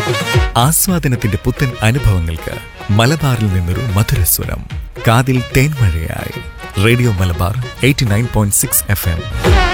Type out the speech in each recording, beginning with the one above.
ആസ്വാദനത്തിന്റെ പുത്തൻ അനുഭവങ്ങൾക്ക് മലബാറിൽ നിന്നൊരു മധുരസ്വരം കാതിൽ തേൻമഴയായി radio Malabar eighty nine point six F M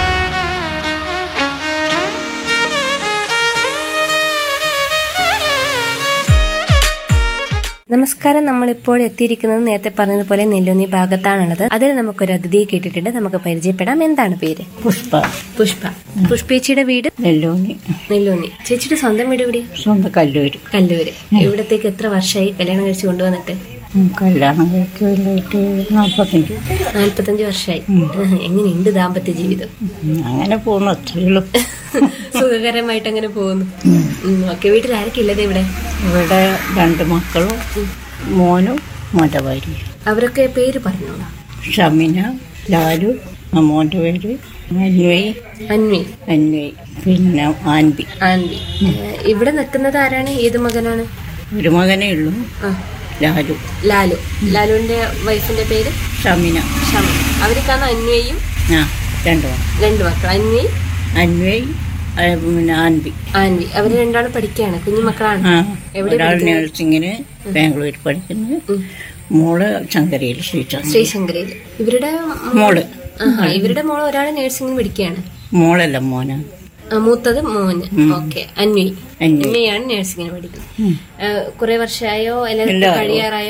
നമസ്കാരം നമ്മളിപ്പോൾ എത്തിയിരിക്കുന്നത് നേരത്തെ പറഞ്ഞതുപോലെ നെല്ലുന്നി ഭാഗത്താണുള്ളത് അതിൽ നമുക്കൊരു അതിഥിയെ കേട്ടിട്ടുണ്ട് നമുക്ക് പരിചയപ്പെടാം എന്താണ് പേര് പുഷ്പ പുഷ്പ പുഷ്പേച്ചിയുടെ വീട് നെല്ലൂന്നി നെല്ലുന്നി ചേച്ചിയുടെ സ്വന്തം വീട് എവിടെയാ സ്വന്തം കല്ലൂര് കല്ലൂര് ഇവിടത്തേക്ക് എത്ര വർഷമായി കല്യാണം കഴിച്ച് കൊണ്ടുവന്നിട്ട് ഉം, കല്യാണം കഴിക്കലായിട്ട് നാൽപ്പത്തഞ്ച് നാല്പത്തഞ്ച് വർഷമായി എങ്ങനെയുണ്ട് ദാമ്പത്യ ജീവിതം ഉം, അങ്ങനെ പോകുന്നു അത്രയുള്ളൂ സുഖകരമായിട്ട് അങ്ങനെ പോകുന്നു ഓക്കെ വീട്ടിൽ ആരൊക്കെ ഉള്ളത് ഇവിടെ ഇവിടെ രണ്ട് മക്കളും മോനും മോൻ്റെ ഭാര്യ അവരൊക്കെ പേര് പറഞ്ഞോളാം ഷമിന ലാലു ആ മോൻ്റെ പേര് അന്വയ് അന്വി അന്വയ് പിന്നെ ആൻബി ആൻവി ഏഹ് ഇവിടെ നിൽക്കുന്നത് ആരാണ് ഏത് മകനാണ് ഒരു മകനേ ഉള്ളൂ ആ ലാലു ലാലു ലാലുവിന്റെ വൈഫിന്റെ പേര് ഷമിന ഷമ അവർക്കാണ് അന്വയും ആ രണ്ട് മക്കൾ രണ്ടു മക്കൾ അന്വി അന്വയ് ആ, പിന്നെ ആൻബി ആൻവി അവര് രണ്ടാളും പഠിക്കുകയാണ് കുഞ്ഞു മക്കളാണ് ആ എവിടെ ഒരാൾ നഴ്സിങ്ങിന് ബാംഗ്ലൂർ പഠിക്കുന്നു മോള് ശങ്കരയിൽ ശ്രീചന്ദ്ര ശ്രീശങ്കരയിൽ ഇവരുടെ മോള് ആഹാ, ഇവരുടെ മോള് ഒരാൾ നഴ്സിംഗിന് പഠിക്കുകയാണ് മോളല്ല മോനാണ് ആ, മൂത്തത് മോന് ഓക്കെ അന്വി അന്വയ്. അന്വയാണ് നഴ്സിംഗിന് പഠിക്കുന്നത് കുറെ വർഷമായോ അല്ലെങ്കിൽ ഇല്ല. കഴിയാറായോ